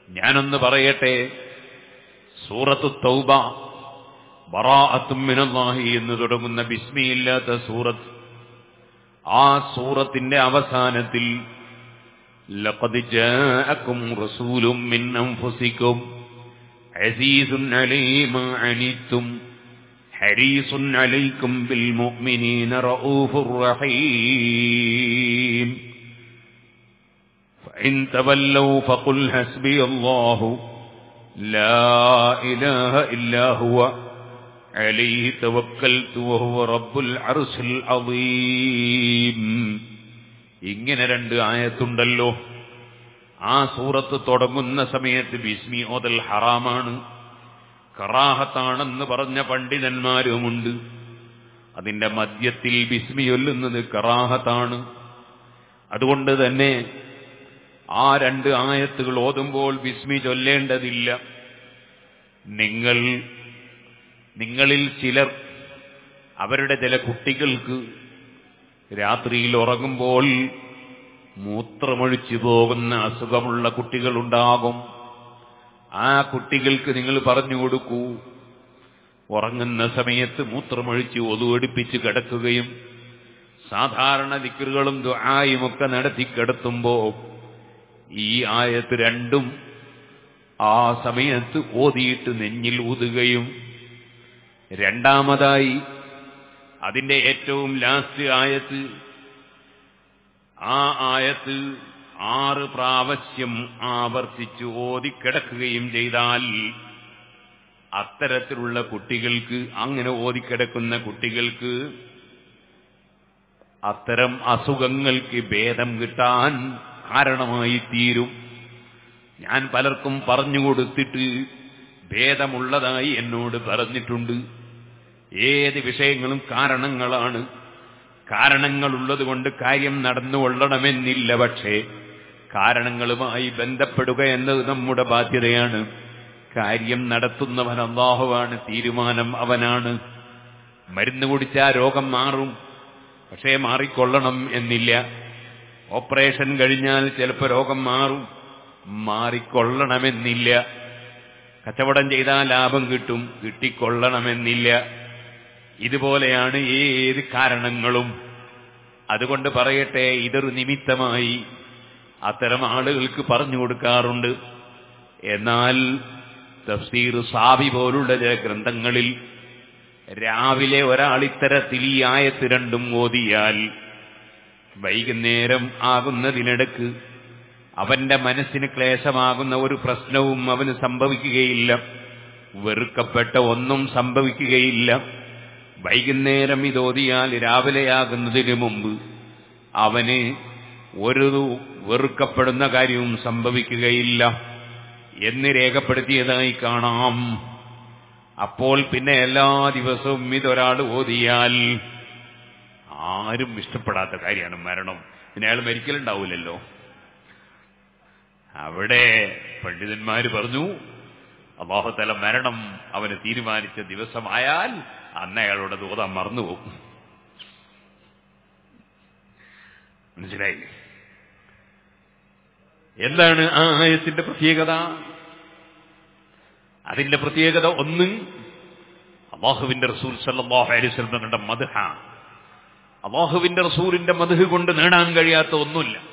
ഞാനൊന്ന് പറയട്ടെ സൂറത്ത് തൗബ ബറാഅത്തും മിനല്ലാഹി എന്ന് തുടങ്ങുന്ന ബിസ്മിയില്ലാത്ത സൂറത്ത് ആ സൂറത്തിന്റെ അവസാനത്തിൽ ലഖദ് ജാഅക്കും റസൂലും മിൻ അൻഫുസിക്കും അസീസുൻ അലൈഹി മാ അനിത്തും ഹരീസുൻ അലൈക്കും ബിൽ മുഅ്മിനീന റഊഫുർ റഹീം فإن تولوا فقل حسبي الله لا إله إلا هو عليه توكلت وهو رب العرش العظيم ഇങ്ങനെ രണ്ട് ആയത്തുണ്ടല്ലോ ആ സൂറത്ത് തുടങ്ങുന്ന സമയത്ത് ബിസ്മി ഓതൽ ഹറാമാണ് കറാഹത്താണെന്ന് പറഞ്ഞ പണ്ഡിതന്മാരുമുണ്ട് അതിന്റെ മധ്യത്തിൽ ബിസ്മി ചൊല്ലുന്നത് കറാഹത്താണ് അതുകൊണ്ട് തന്നെ ആ രണ്ട് ആയത്തുകൾ ഓതുമ്പോൾ ബിസ്മി ചൊല്ലേണ്ടതില്ല നിങ്ങൾ നിങ്ങളിൽ ചിലർ അവരുടെ ചില കുട്ടികൾക്ക് രാത്രിയിൽ ഉറങ്ങുമ്പോൾ മൂത്രമൊഴിച്ചു പോകുന്ന അസുഖമുള്ള കുട്ടികളുണ്ടാകും ആ കുട്ടികൾക്ക് നിങ്ങൾ പറഞ്ഞു കൊടുക്കൂ ഉറങ്ങുന്ന സമയത്ത് മൂത്രമൊഴിച്ച് ഒതുവെടുപ്പിച്ച് കിടക്കുകയും സാധാരണ ദിക്കറുകളും ദുആയുമൊക്കെ നടത്തി കിടത്തുമ്പോ ഈ ആയത്ത് രണ്ടും ആ സമയത്ത് ഓതിയിട്ട് നെഞ്ഞിൽ ഊതുകയും രണ്ടാമതായി അതിന്റെ ഏറ്റവും ലാസ്റ്റ് ആയത്ത് ആ ആയത്ത് ആറ് പ്രാവശ്യം ആവർത്തിച്ച് ഓതിക്കിടക്കുകയും ചെയ്താൽ അത്തരത്തിലുള്ള കുട്ടികൾക്ക് അങ്ങനെ ഓതിക്കിടക്കുന്ന കുട്ടികൾക്ക് അത്തരം അസുഖങ്ങൾക്ക് ഭേദം കിട്ടാൻ കാരണമായി തീരും ഞാൻ പലർക്കും പറഞ്ഞു കൊടുത്തിട്ട് ഭേദമുള്ളതായി എന്നോട് പറഞ്ഞിട്ടുണ്ട് ഏത് വിഷയങ്ങളും കാരണങ്ങളാണ് കാരണങ്ങളുള്ളത് കൊണ്ട് കാര്യം നടന്നുകൊള്ളണമെന്നില്ല പക്ഷേ കാരണങ്ങളുമായി ബന്ധപ്പെടുക എന്നത് നമ്മുടെ ബാധ്യതയാണ് കാര്യം നടത്തുന്നവൻ അള്ളാഹുവാണ് തീരുമാനം അവനാണ് മരുന്ന് കുടിച്ചാൽ രോഗം മാറും പക്ഷേ മാറിക്കൊള്ളണം എന്നില്ല ഓപ്പറേഷൻ കഴിഞ്ഞാൽ ചിലപ്പോൾ രോഗം മാറും മാറിക്കൊള്ളണമെന്നില്ല കച്ചവടം ചെയ്താൽ ലാഭം കിട്ടും കിട്ടിക്കൊള്ളണമെന്നില്ല ഇതുപോലെയാണ് ഏത് കാരണങ്ങളും അതുകൊണ്ട് പറയട്ടെ ഇതൊരു നിമിത്തമായി അത്തരം ആളുകൾക്ക് പറഞ്ഞു കൊടുക്കാറുണ്ട് എന്നാൽ തഫ്സീർ സാബി പോലുള്ള ചില ഗ്രന്ഥങ്ങളിൽ രാവിലെ ഒരാൾ ഇത്തരത്തിൽ ഈ ആയത്ത് രണ്ടും ഓതിയാൽ വൈകുന്നേരം ആകുന്നതിനിടക്ക് അവന്റെ മനസ്സിന് ക്ലേശമാകുന്ന ഒരു പ്രശ്നവും അവന് സംഭവിക്കുകയില്ല വെറുക്കപ്പെട്ട ഒന്നും സംഭവിക്കുകയില്ല വൈകുന്നേരം ഇതോതിയാൽ രാവിലെയാകുന്നതിന് മുമ്പ് അവന് ഒരു വെറുക്കപ്പെടുന്ന കാര്യവും സംഭവിക്കുകയില്ല എന്ന് രേഖപ്പെടുത്തിയതായി കാണാം അപ്പോൾ പിന്നെ എല്ലാ ദിവസവും ഇതൊരാൾ ഓതിയാൽ ആരും ഇഷ്ടപ്പെടാത്ത കാര്യമാണ് മരണം പിന്നെ അയാൾ മരിക്കലുണ്ടാവില്ലല്ലോ അവിടെ പണ്ഡിതന്മാര് പറഞ്ഞു അള്ളാഹുത്തല മരണം അവന് തീരുമാനിച്ച ദിവസമായാൽ അന്ന് അയാളുടെ ദൂതം മറന്നുപോകും മനസ്സിലായില്ലേ എന്താണ് ആ ആയത്തിന്റെ പ്രത്യേകത അതിന്റെ പ്രത്യേകത ഒന്ന് അള്ളാഹുവിന്റെ റസൂൽ സല്ലാഹു അലൈവലങ്ങളുടെ മധുഹ അള്ളാഹുവിന്റെ റസൂലിന്റെ മധുഹ് കൊണ്ട് നേടാൻ കഴിയാത്ത ഒന്നുമില്ല